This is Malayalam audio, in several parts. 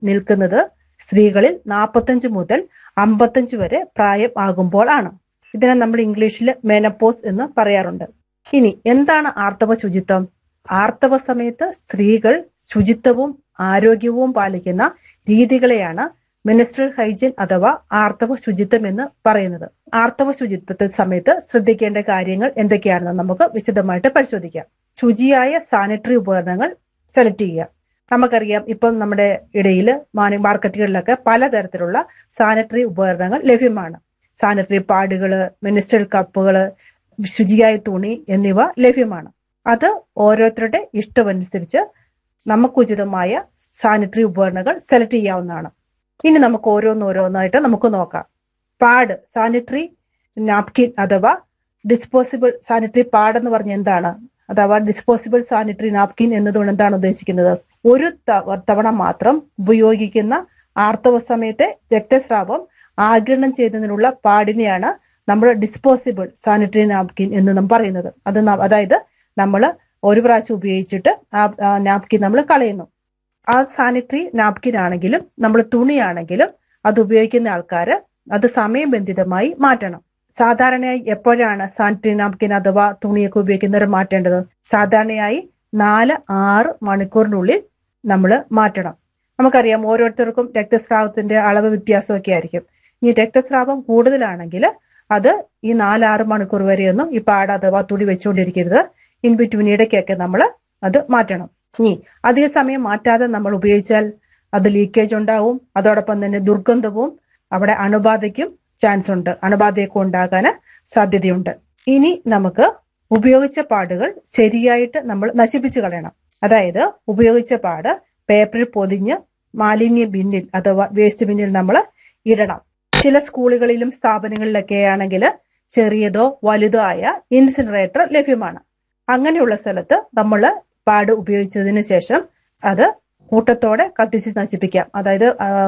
നിൽക്കുന്നത് സ്ത്രീകളിൽ നാൽപ്പത്തഞ്ച് മുതൽ അമ്പത്തഞ്ച് വരെ പ്രായം ആകുമ്പോൾ ആണ് ഇതിനെ നമ്മൾ ഇംഗ്ലീഷിൽ മെനപ്പോസ് എന്ന് പറയാറുണ്ട് ഇനി എന്താണ് ആർത്തവ ശുചിത്വം ആർത്തവ സമയത്ത് സ്ത്രീകൾ ശുചിത്വവും ആരോഗ്യവും പാലിക്കുന്ന രീതികളെയാണ് മിനിസ്ട്രൽ ഹൈജീൻ അഥവാ ആർത്തവ ശുചിത്വം എന്ന് പറയുന്നത് ആർത്തവ ശുചിത്വത്തെ സമയത്ത് ശ്രദ്ധിക്കേണ്ട കാര്യങ്ങൾ എന്തൊക്കെയാണെന്ന് നമുക്ക് വിശദമായിട്ട് പരിശോധിക്കാം ശുചിയായ സാനിറ്ററി ഉപകരണങ്ങൾ സെലക്ട് ചെയ്യുക നമുക്കറിയാം ഇപ്പം നമ്മുടെ ഇടയിൽ മാർക്കറ്റുകളിലൊക്കെ പലതരത്തിലുള്ള സാനിറ്ററി ഉപകരണങ്ങൾ ലഭ്യമാണ് സാനിറ്ററി പാഡുകള് മിനിസ്ട്രൽ കപ്പുകള് ശുചിയായ തുണി എന്നിവ ലഭ്യമാണ് അത് ഓരോരുത്തരുടെ ഇഷ്ടമനുസരിച്ച് നമുക്കുചിതമായ സാനിറ്ററി ഉപകരണങ്ങൾ സെലക്ട് ചെയ്യാവുന്നതാണ് ഇനി നമുക്ക് ഓരോന്നോരോന്നായിട്ട് നമുക്ക് നോക്കാം പാഡ് സാനിറ്ററി നാപ്കിൻ അഥവാ ഡിസ്പോസിബിൾ സാനിറ്ററി പാഡ് എന്ന് പറഞ്ഞ എന്താണ് അഥവാ ഡിസ്പോസിബിൾ സാനിറ്ററി നാപ്കിൻ എന്നതുകൊണ്ട് എന്താണ് ഉദ്ദേശിക്കുന്നത് ഒരു തവണ മാത്രം ഉപയോഗിക്കുന്ന ആർത്തവ സമയത്തെ രക്തസ്രാവം ആഗിരണം ചെയ്യുന്നതിനുള്ള പാടിനെയാണ് നമ്മൾ ഡിസ്പോസിബിൾ സാനിറ്ററി നാപ്കിൻ എന്ന് നാം പറയുന്നത് അത് അതായത് നമ്മൾ ഒരു പ്രാവശ്യം ഉപയോഗിച്ചിട്ട് ആ നാപ്കിൻ നമ്മൾ കളയുന്നു ആ സാനിറ്ററി നാപ്കിൻ ആണെങ്കിലും നമ്മൾ തുണിയാണെങ്കിലും അത് ഉപയോഗിക്കുന്ന ആൾക്കാർ അത് സമയബന്ധിതമായി മാറ്റണം സാധാരണയായി എപ്പോഴാണ് സാനിറ്ററി നാപ്കിൻ അഥവാ തുണിയൊക്കെ ഉപയോഗിക്കുന്നവർ മാറ്റേണ്ടത് സാധാരണയായി നാല് ആറ് മണിക്കൂറിനുള്ളിൽ നമ്മൾ മാറ്റണം നമുക്കറിയാം ഓരോരുത്തർക്കും രക്തസ്രാവത്തിന്റെ അളവ് വ്യത്യാസമൊക്കെ ആയിരിക്കും ഈ രക്തസ്രാവം കൂടുതലാണെങ്കിൽ അത് ഈ നാലാറ് മണിക്കൂർ വരെയൊന്നും ഈ പാട് അഥവാ തുണി വെച്ചുകൊണ്ടിരിക്കരുത് ഇൻ ബിറ്റ്വീൻ ഇടയ്ക്കൊക്കെ നമ്മൾ അത് മാറ്റണം ഇനി അധിക സമയം മാറ്റാതെ നമ്മൾ ഉപയോഗിച്ചാൽ അത് ലീക്കേജ് ഉണ്ടാവും അതോടൊപ്പം തന്നെ ദുർഗന്ധവും അവിടെ അണുബാധയ്ക്കും ചാൻസ് ഉണ്ട് അണുബാധയൊക്കെ ഉണ്ടാകാൻ സാധ്യതയുണ്ട് ഇനി നമുക്ക് ഉപയോഗിച്ച പാടുകൾ ശരിയായിട്ട് നമ്മൾ നശിപ്പിച്ചു കളയണം അതായത് ഉപയോഗിച്ച പാട് പേപ്പറിൽ പൊതിഞ്ഞ് മാലിന്യ ബിന്നിൽ അഥവാ വേസ്റ്റ് ബിന്നിൽ നമ്മൾ ഇടണം ചില സ്കൂളുകളിലും സ്ഥാപനങ്ങളിലൊക്കെ ആണെങ്കിൽ ചെറിയതോ വലുതോ ആയ ഇൻസിനറേറ്റർ ലഭ്യമാണ് അങ്ങനെയുള്ള സ്ഥലത്ത് നമ്മൾ പാട് ഉപയോഗിച്ചതിന് ശേഷം അത് കൂട്ടത്തോടെ കത്തിച്ച് നശിപ്പിക്കാം അതായത്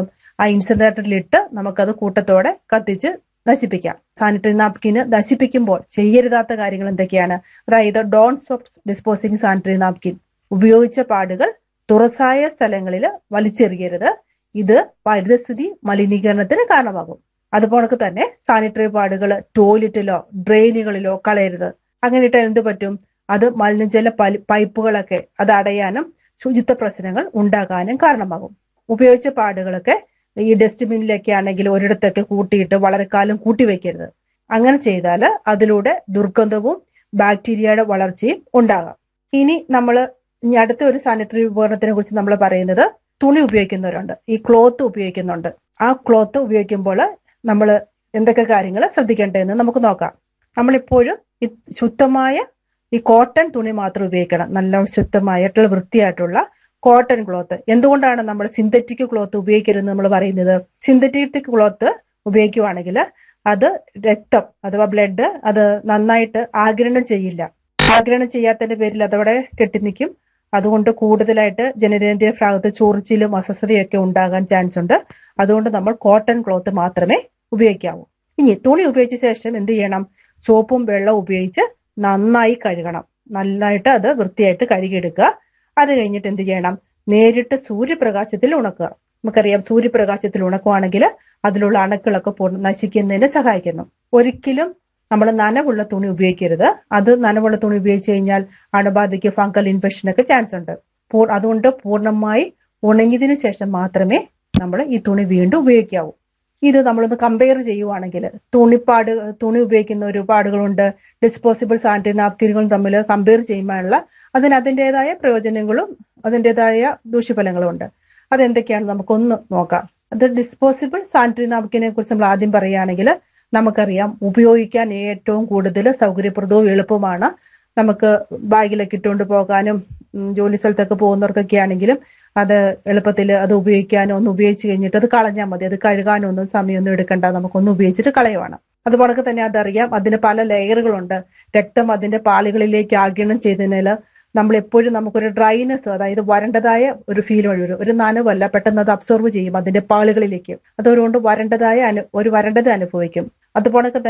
ആ ഇൻസിനറേറ്ററിലിട്ട് നമുക്കത് കൂട്ടത്തോടെ കത്തിച്ച് നശിപ്പിക്കാം സാനിറ്ററി നാപ്കിന് നശിപ്പിക്കുമ്പോൾ ചെയ്യരുതാത്ത കാര്യങ്ങൾ എന്തൊക്കെയാണ് അതായത് don't stop disposing sanitary napkin ഉപയോഗിച്ച പാടുകൾ തുറസായ സ്ഥലങ്ങളിൽ വലിച്ചെറിയരുത് ഇത് പരിസ്ഥിതി മലിനീകരണത്തിന് കാരണമാകും അതുപോലെ തന്നെ സാനിറ്ററി പാടുകൾ ടോയ്ലറ്റിലോ ഡ്രെയിനുകളിലോ കളയരുത് അങ്ങനെ ഇട്ടാൽ എന്ത് പറ്റും അത് മലിനജല പൈപ്പുകളൊക്കെ അത് അടയാനും ശുചിത്വ പ്രശ്നങ്ങൾ ഉണ്ടാകാനും കാരണമാകും ഉപയോഗിച്ച പാടുകളൊക്കെ ഈ ഡസ്റ്റ്ബിന്നിലൊക്കെ ആണെങ്കിൽ ഒരിടത്തൊക്കെ കൂട്ടിയിട്ട് വളരെ കാലം കൂട്ടി വെക്കരുത് അങ്ങനെ ചെയ്താൽ അതിലൂടെ ദുർഗന്ധവും ബാക്ടീരിയയുടെ വളർച്ചയും ഉണ്ടാകാം ഇനി നമ്മൾ ഇനി അടുത്ത ഒരു സാനിറ്ററി ഉപകരണത്തിനെ കുറിച്ച് നമ്മൾ പറയുന്നത് തുണി ഉപയോഗിക്കുന്നവരുണ്ട് ഈ ക്ലോത്ത് ഉപയോഗിക്കുന്നുണ്ട് ആ ക്ലോത്ത് ഉപയോഗിക്കുമ്പോൾ നമ്മൾ എന്തൊക്കെ കാര്യങ്ങൾ ശ്രദ്ധിക്കേണ്ടതെന്ന് നമുക്ക് നോക്കാം നമ്മളിപ്പോഴും ഈ ശുദ്ധമായ ഈ കോട്ടൺ തുണി മാത്രം ഉപയോഗിക്കണം നല്ല ശുദ്ധമായിട്ടുള്ള വൃത്തിയായിട്ടുള്ള കോട്ടൺ ക്ലോത്ത് എന്തുകൊണ്ടാണ് നമ്മൾ സിന്തറ്റിക് ക്ലോത്ത് ഉപയോഗിക്കരുതെന്ന് നമ്മൾ പറയുന്നത് സിന്തറ്റിക് ക്ലോത്ത് ഉപയോഗിക്കുവാണെങ്കിൽ അത് രക്തം അഥവാ ബ്ലഡ് അത് നന്നായിട്ട് ആഗിരണം ചെയ്യില്ല ആഗിരണം ചെയ്യാത്തതിന്റെ പേരിൽ അതവിടെ കെട്ടിനിൽക്കും അതുകൊണ്ട് കൂടുതലായിട്ട് ജനനേന്ദ്രിയ ഭാഗത്ത് ചൊറിച്ചിലും അസ്വസ്ഥതയൊക്കെ ഉണ്ടാകാൻ ചാൻസ് ഉണ്ട് അതുകൊണ്ട് നമ്മൾ കോട്ടൺ ക്ലോത്ത് മാത്രമേ ഉപയോഗിക്കാവൂ ഇനി തുണി ഉപയോഗിച്ച ശേഷം എന്ത് ചെയ്യണം സോപ്പും വെള്ളവും ഉപയോഗിച്ച് നന്നായി കഴുകണം നന്നായിട്ട് അത് വൃത്തിയായിട്ട് കഴുകിയെടുക്കുക അത് കഴിഞ്ഞിട്ട് എന്ത് ചെയ്യണം നേരിട്ട് സൂര്യപ്രകാശത്തിൽ ഉണക്കുക നമുക്കറിയാം സൂര്യപ്രകാശത്തിൽ ഉണക്കുവാണെങ്കിൽ അതിലുള്ള അണുക്കളൊക്കെ പൂർണ്ണ നശിക്കുന്നതിന് സഹായിക്കുന്നു ഒരിക്കലും നമ്മൾ നനവുള്ള തുണി ഉപയോഗിക്കരുത് അത് നനവുള്ള തുണി ഉപയോഗിച്ച് കഴിഞ്ഞാൽ അണുബാധയ്ക്ക് ഫംഗൽ ഇൻഫെക്ഷനൊക്കെ ചാൻസ് ഉണ്ട് അതുകൊണ്ട് പൂർണ്ണമായി ഉണങ്ങിയതിനു ശേഷം മാത്രമേ നമ്മൾ ഈ തുണി വീണ്ടും ഉപയോഗിക്കാവൂ ഇത് നമ്മളൊന്ന് കമ്പയർ ചെയ്യുവാണെങ്കിൽ തുണിപ്പാട് തുണി ഉപയോഗിക്കുന്ന ഒരുപാടുകളുണ്ട് ഡിസ്പോസിബിൾ സാനിറ്ററി നാപ്കിനുകളും തമ്മിൽ കമ്പയർ ചെയ്യുമ്പോഴുള്ള അതിന് അതിൻ്റെതായ പ്രയോജനങ്ങളും അതിൻ്റെതായ ദൂഷ്യഫലങ്ങളും ഉണ്ട് അതെന്തൊക്കെയാണ് നമുക്കൊന്ന് നോക്കാം അത് ഡിസ്പോസിബിൾ സാനിറ്ററി നാപ്കിനെ കുറിച്ച് നമ്മൾ ആദ്യം പറയുകയാണെങ്കിൽ നമുക്കറിയാം ഉപയോഗിക്കാൻ ഏറ്റവും കൂടുതൽ സൗകര്യപ്രദവും എളുപ്പമാണ് നമുക്ക് ബാഗിലൊക്കെ ഇട്ടുകൊണ്ട് പോകാനും ജോലി സ്ഥലത്തൊക്കെ പോകുന്നവർക്കൊക്കെ ആണെങ്കിലും അത് എളുപ്പത്തിൽ അത് ഉപയോഗിക്കാനോ ഒന്ന് ഉപയോഗിച്ച് കഴിഞ്ഞിട്ട് അത് കളഞ്ഞാൽ മതി അത് കഴുകാനോ ഒന്നും സമയമൊന്നും എടുക്കണ്ട നമുക്കൊന്ന് ഉപയോഗിച്ചിട്ട് കളയുവാണ് അതുപോലെ തന്നെ അതറിയാം അതിന് പല ലെയറുകളുണ്ട് രക്തം അതിന്റെ പാളികളിലേക്ക് ആഗിരണം ചെയ്തതിനാൽ നമ്മൾ എപ്പോഴും നമുക്കൊരു ഡ്രൈനെസ് അതായത് വരണ്ടതായ ഒരു ഫീൽ വഴി വരും ഒരു നനവല്ല പെട്ടെന്ന് അത് അബ്സോർവ് ചെയ്യും അതിന്റെ പാളുകളിലേക്ക് അതുകൊണ്ട് വരണ്ടതായ അനു ഒരു വരണ്ടത് അനുഭവിക്കും അതുപോലെ തന്നെ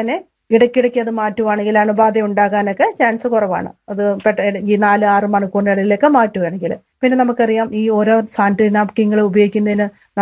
ഇടയ്ക്കിടയ്ക്ക് അത് മാറ്റുവാണെങ്കിൽ അണുബാധ ഉണ്ടാകാനൊക്കെ ചാൻസ് കുറവാണ് അത് പെട്ട ഈ നാല് ആറ് മണിക്കൂറിനിടയിലൊക്കെ മാറ്റുവാണെങ്കിൽ പിന്നെ നമുക്കറിയാം ഈ ഓരോ സാനിറ്ററി നാപ്കിങ്ങൾ ഉപയോഗിക്കുന്നതിന്